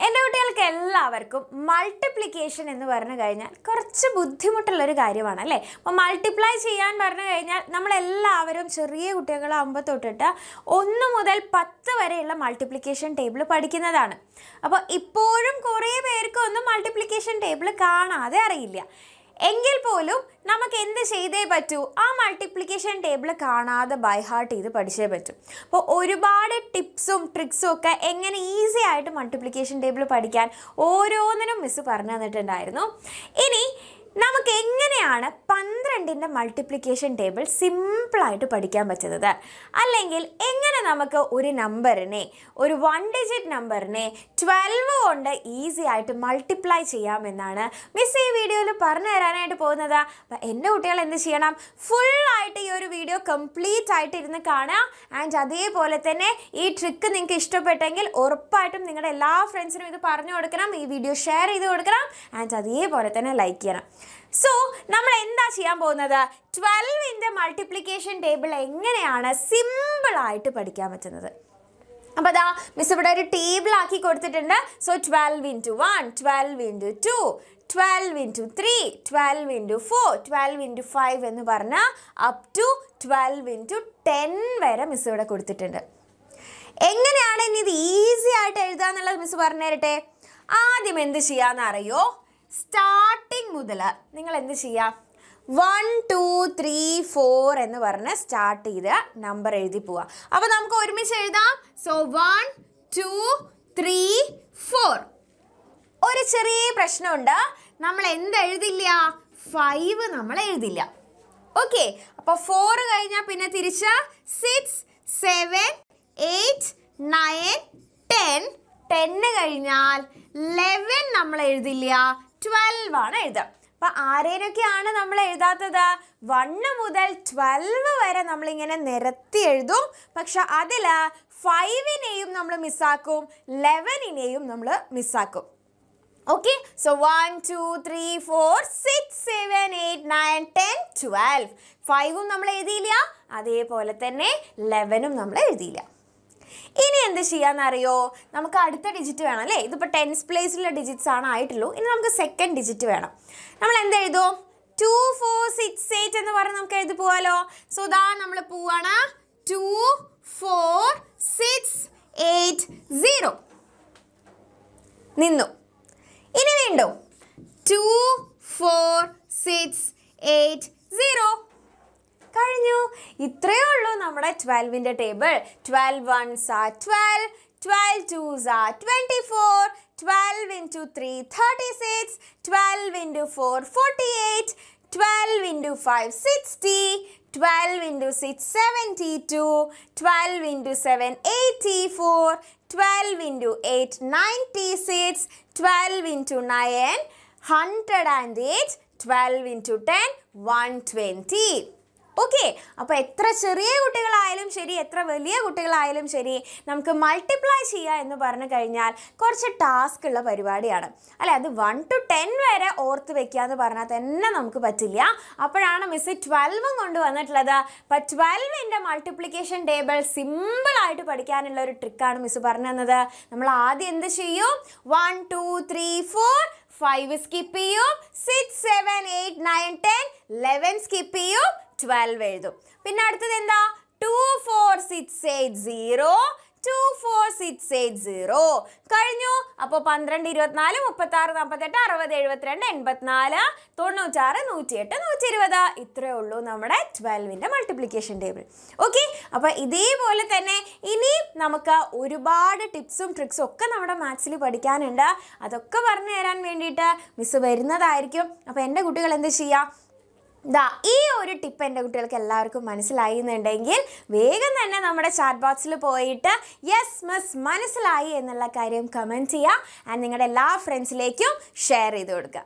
എൻ്റെ കുട്ടികൾക്ക് എല്ലാവർക്കും മൾട്ടിപ്ലിക്കേഷൻ എന്ന് പറഞ്ഞു കഴിഞ്ഞാൽ കുറച്ച് ബുദ്ധിമുട്ടുള്ളൊരു കാര്യമാണ് അല്ലേ അപ്പോൾ മൾട്ടിപ്ലൈ ചെയ്യാൻ പറഞ്ഞു കഴിഞ്ഞാൽ നമ്മളെല്ലാവരും ചെറിയ കുട്ടികളാകുമ്പോൾ തൊട്ടിട്ട് ഒന്ന് മുതൽ പത്ത് വരെയുള്ള മൾട്ടിപ്ലിക്കേഷൻ ടേബിൾ പഠിക്കുന്നതാണ് അപ്പോൾ ഇപ്പോഴും കുറേ പേർക്ക് ഒന്നും മൾട്ടിപ്ലിക്കേഷൻ ടേബിൾ കാണാതെ അറിയില്ല എങ്കിൽ പോലും നമുക്ക് എന്ത് ചെയ്തേ പറ്റൂ ആ മൾട്ടിപ്ലിക്കേഷൻ ടേബിൾ കാണാതെ ബൈ ഹാർട്ട് ചെയ്ത് പഠിച്ചേ പറ്റൂ അപ്പോൾ ഒരുപാട് ടിപ്സും ട്രിക്സും ഒക്കെ എങ്ങനെ ഈസി ആയിട്ട് മൾട്ടിപ്ലിക്കേഷൻ ടേബിൾ പഠിക്കാൻ ഓരോന്നിനും മിസ് പറഞ്ഞു തന്നിട്ടുണ്ടായിരുന്നു ഇനി നമുക്ക് എങ്ങനെയാണ് പന്ത്രണ്ടിൻ്റെ മൾട്ടിപ്ലിക്കേഷൻ ടേബിൾ സിമ്പിളായിട്ട് പഠിക്കാൻ പറ്റുന്നത് അല്ലെങ്കിൽ എങ്ങനെ നമുക്ക് ഒരു നമ്പറിനെ ഒരു വൺ ഡിജിറ്റ് നമ്പറിനെ ട്വൽവ് കൊണ്ട് ഈസി ആയിട്ട് മൾട്ടിപ്ലൈ ചെയ്യാമെന്നാണ് മിസ് ഈ വീഡിയോയിൽ പറഞ്ഞു തരാനായിട്ട് പോകുന്നത് അപ്പം എൻ്റെ കുട്ടികൾ എന്ത് ചെയ്യണം ഫുള്ളായിട്ട് ഈ ഒരു വീഡിയോ കംപ്ലീറ്റ് ആയിട്ട് ഇരുന്ന് കാണുക ആൻഡ് അതേപോലെ തന്നെ ഈ ട്രിക്ക് നിങ്ങൾക്ക് ഇഷ്ടപ്പെട്ടെങ്കിൽ ഉറപ്പായിട്ടും നിങ്ങളുടെ എല്ലാ ഫ്രണ്ട്സിനും ഇത് പറഞ്ഞു കൊടുക്കണം ഈ വീഡിയോ ഷെയർ ചെയ്ത് കൊടുക്കണം ആൻഡ് അതേപോലെ തന്നെ ലൈക്ക് ചെയ്യണം സോ നമ്മൾ എന്താ ചെയ്യാൻ പോകുന്നത് ട്വൽവിൻ്റെ മൾട്ടിപ്ലിക്കേഷൻ ടേബിൾ എങ്ങനെയാണ് സിമ്പിളായിട്ട് പഠിക്കാൻ പറ്റുന്നത് അപ്പോൾ അതാ മിസ് ഇവിടെ ഒരു ടേബിൾ ആക്കി കൊടുത്തിട്ടുണ്ട് so twelve into one twelve into two twelve into three twelve into four twelve into five എന്ന് പറഞ്ഞാൽ up to twelve into ten വരെ മിസ് ഇവിടെ കൊടുത്തിട്ടുണ്ട് എങ്ങനെയാണ് ഇനി ഇത് ഈസി ആയിട്ട് എഴുതാന്നുള്ളത് മിസ് പറഞ്ഞു തരട്ടെ ആദ്യം എന്ത് ചെയ്യാന്ന് അറിയോ സ്റ്റാർട്ടിങ് മുതൽ നിങ്ങൾ എന്ത് ചെയ്യാം വൺ ടു ത്രീ ഫോർ എന്ന് പറഞ്ഞ് സ്റ്റാർട്ട് ചെയ്ത് നമ്പർ എഴുതി പോവാം അപ്പോൾ നമുക്ക് ഒരുമിച്ച് എഴുതാം so one two three four ഒരു ചെറിയ പ്രശ്നമുണ്ട് നമ്മൾ എന്ത് എഴുതില്ല ഫൈവ് നമ്മൾ എഴുതില്ല ഓക്കെ അപ്പോൾ ഫോർ കഴിഞ്ഞാൽ പിന്നെ തിരിച്ച് six seven eight nine ten ടെന്ന് കഴിഞ്ഞാൽ ലെവൻ നമ്മൾ എഴുതില്ല ട്വൽവ് ആണ് എഴുതുക അപ്പം ആരേനൊക്കെയാണ് നമ്മൾ എഴുതാത്തത് വണ്ണ് മുതൽ ട്വൽവ് വരെ നമ്മളിങ്ങനെ നിരത്തി എഴുതും പക്ഷെ അതിൽ ഫൈവിനെയും നമ്മൾ മിസ്സാക്കും ലെവനിനെയും നമ്മൾ മിസ്സാക്കും okay so one two three four six seven eight nine ten twelve ഫൈവും നമ്മൾ എഴുതിയില്ല അതേപോലെ തന്നെ ലെവനും നമ്മൾ എഴുതിയില്ല ഇനി എന്ത് ചെയ്യാന്നറിയോ നമുക്ക് അടുത്ത ഡിജിറ്റ് വേണം അല്ലേ ഇതിപ്പോൾ ടെൻസ് പ്ലേസിലുള്ള ഡിജിറ്റ്സ് ആണ് ആയിട്ടുള്ളൂ ഇനി നമുക്ക് സെക്കൻഡ് ഡിജിറ്റ് വേണം നമ്മൾ എന്ത് എഴുതും ടു ഫോർ സിക്സ് എയ്റ്റ് എന്ന് പറഞ്ഞ് നമുക്ക് എഴുതി പോവാലോ സോ ദാ നമ്മൾ പോവാണ് two four six eight zero നിന്നു ഇനി വീണ്ടും two four six eight zero കഴിഞ്ഞു ഇത്രയേ ഉള്ളൂ നമ്മുടെ ട്വൽവിൻ്റെ ടേബിൾ ട്വൽവ് വൺസ് ആ ട്വൽവ് ട്വൽവ് ടൂസ് ആ twenty four twelve into three thirty six twelve into four forty eight twelve into five sixty twelve into six seventy two twelve into seven eighty four twelve into eight ninety six twelve into nine hundred and eight twelve into ten one twenty okay അപ്പോൾ എത്ര ചെറിയ കുട്ടികളായാലും ശരി എത്ര വലിയ കുട്ടികളായാലും ശരി നമുക്ക് മൾട്ടിപ്ലൈ ചെയ്യുക എന്ന് പറഞ്ഞു കഴിഞ്ഞാൽ കുറച്ച് ടാസ്ക് ഉള്ള പരിപാടിയാണ് അല്ലെ അത് വൺ ടു ടെൻ വരെ ഓർത്ത് വെക്കുക എന്ന് പറഞ്ഞാൽ തന്നെ നമുക്ക് പറ്റില്ല അപ്പോഴാണ് മിസ് ട്വൽവും കൊണ്ടുവന്നിട്ടുള്ളത് അപ്പം ട്വൽവിൻ്റെ മൾട്ടിപ്ലിക്കേഷൻ ടേബിൾ സിമ്പിളായിട്ട് പഠിക്കാനുള്ള ഒരു ട്രിക്കാണ് മിസ് പറഞ്ഞു തന്നത് നമ്മൾ ആദ്യം എന്ത് ചെയ്യും one two three four five skip ചെയ്യും six seven eight nine ten eleven skip ചെയ്യും ട്വൽവ് എഴുതും പിന്നെ അടുത്തത് എന്താ two four six eight zero two four six eight zero കഴിഞ്ഞു അപ്പോൾ പന്ത്രണ്ട് ഇരുപത്തിനാല് മുപ്പത്താറ് നാൽപ്പത്തെട്ട് അറുപത് എഴുപത്തിരണ്ട് എൺപത്തിനാല് തൊണ്ണൂറ്റാറ് നൂറ്റിയെട്ട് നൂറ്റി ഇരുപത് ഇത്രയേ ഉള്ളൂ നമ്മുടെ ട്വൽവിൻ്റെ മൾട്ടിപ്ലിക്കേഷൻ ടേബിൾ ഓക്കെ അപ്പോൾ ഇതേപോലെ തന്നെ ഇനി നമുക്ക് ഒരുപാട് ടിപ്സും ട്രിക്സും ഒക്കെ നമ്മുടെ മാത്സിൽ പഠിക്കാനുണ്ട് അതൊക്കെ പറഞ്ഞു തരാൻ വേണ്ടിയിട്ട് മിസ് വരുന്നതായിരിക്കും അപ്പോൾ എൻ്റെ കുട്ടികൾ എന്ത് ചെയ്യുക ദാ ഈ ഒരു ടിപ്പ് എൻ്റെ കുട്ടികൾക്ക് എല്ലാവർക്കും മനസ്സിലായി എന്നുണ്ടെങ്കിൽ വേഗം തന്നെ നമ്മുടെ ചാറ്റ് ബോക്സിൽ പോയിട്ട് യെസ് മിസ് മനസ്സിലായി എന്നുള്ള കാര്യം കമൻറ്റ് ചെയ്യുക ആൻഡ് നിങ്ങളുടെ എല്ലാ ഫ്രണ്ട്സിലേക്കും ഷെയർ ചെയ്ത് കൊടുക്കുക